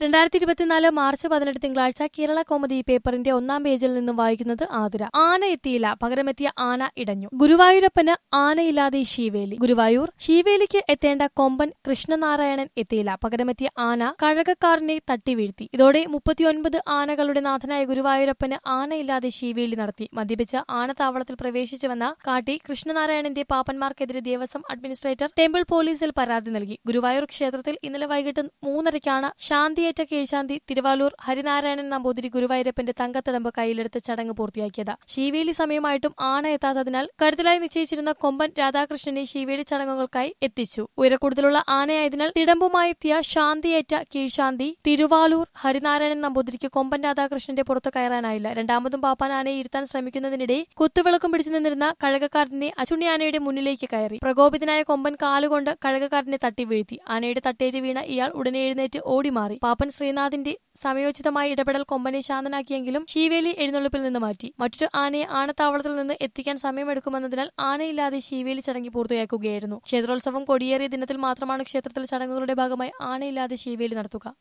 രണ്ടായിരത്തി ഇരുപത്തിനാല് മാർച്ച് പതിനെട്ട് തിങ്കളാഴ്ച കേരള കോമഡി പേപ്പറിന്റെ ഒന്നാം പേജിൽ നിന്നും വായിക്കുന്നത് ആതിര ആന എത്തിയില്ല പകരമെത്തിയ ആന ഇടഞ്ഞു ഗുരുവായൂരപ്പന് ആനയില്ലാതെ ശീവേലി ഗുരുവായൂർ ശീവേലിക്ക് എത്തേണ്ട കൊമ്പൻ കൃഷ്ണനാരായണൻ എത്തിയില്ല പകരമെത്തിയ ആന കഴകക്കാരനെ തട്ടി വീഴ്ത്തി ഇതോടെ മുപ്പത്തിയൊൻപത് ആനകളുടെ നാഥനായ ഗുരുവായൂരപ്പന് ആനയില്ലാതെ ശീവേലി നടത്തി മദ്യപിച്ച് ആനത്താവളത്തിൽ പ്രവേശിച്ചുവെന്ന കാട്ടി കൃഷ്ണനാരായണന്റെ പാപ്പന്മാർക്കെതിരെ ദേവസ്വം അഡ്മിനിസ്ട്രേറ്റർ ടെമ്പിൾ പോലീസിൽ പരാതി നൽകി ഗുരുവായൂർ ക്ഷേത്രത്തിൽ ഇന്നലെ വൈകിട്ട് മൂന്നരയ്ക്കാണ് ശാന്തിയേറ്റ കീഴ്ശാന്തി തിരുവാലൂർ ഹരിനാരായണൻ നമ്പൂതിരി ഗുരുവായൂരപ്പന്റെ തങ്കത്തടമ്പ് കയ്യിലെടുത്ത് ചടങ്ങ് പൂർത്തിയാക്കിയത് ശീവേലി സമയമായിട്ടും ആന എത്താത്തതിനാൽ കരുതലായി നിശ്ചയിച്ചിരുന്ന കൊമ്പൻ രാധാകൃഷ്ണനെ ശീവേലി ചടങ്ങുകൾക്കായി എത്തിച്ചു ഉയരക്കൂടുതലുള്ള ആനയായതിനാൽ തിടമ്പുമായെത്തിയ ശാന്തിയേറ്റ കീഴ്ശാന്തി തിരുവാലൂർ ഹരിനാരായണൻ നമ്പൂതിരിക്ക് കൊമ്പൻ രാധാകൃഷ്ണന്റെ പുറത്ത് കയറാനായില്ല രണ്ടാമതും പാപ്പാൻ ആനയെ ഇരുത്താൻ ശ്രമിക്കുന്നതിനിടെ കുത്തുവിളക്കും പിടിച്ചു നിന്നിരുന്ന കഴകക്കാരനെ അച്ചുണ്ണി ആനയുടെ മുന്നിലേക്ക് കയറി പ്രകോപിതനായ കൊമ്പൻ കാലുകൊണ്ട് കഴകക്കാരനെ തട്ടി വീഴ്ത്തി ആനയുടെ തട്ടേറ്റ് വീണ ഇയാൾ ഉടനെ എഴുന്നേറ്റ് ഓടിമാറി പാപ്പൻ ശ്രീനാഥിന്റെ സമയോചിതമായ ഇടപെടൽ കൊമ്പനെ ശാന്തനാക്കിയെങ്കിലും ശീവേലി എഴുന്നള്ളിപ്പിൽ നിന്ന് മാറ്റി മറ്റൊരു ആനയെ ആനത്താവളത്തിൽ നിന്ന് എത്തിക്കാൻ സമയമെടുക്കുമെന്നതിനാൽ ആനയില്ലാതെ ശീവേലി ചടങ്ങി പൂർത്തിയാക്കുകയായിരുന്നു ക്ഷേത്രോത്സവം കൊടിയേറിയ ദിനത്തിൽ മാത്രമാണ് ക്ഷേത്രത്തിൽ ചടങ്ങുകളുടെ ഭാഗമായി ആനയില്ലാതെ ശീവേലി നടത്തുക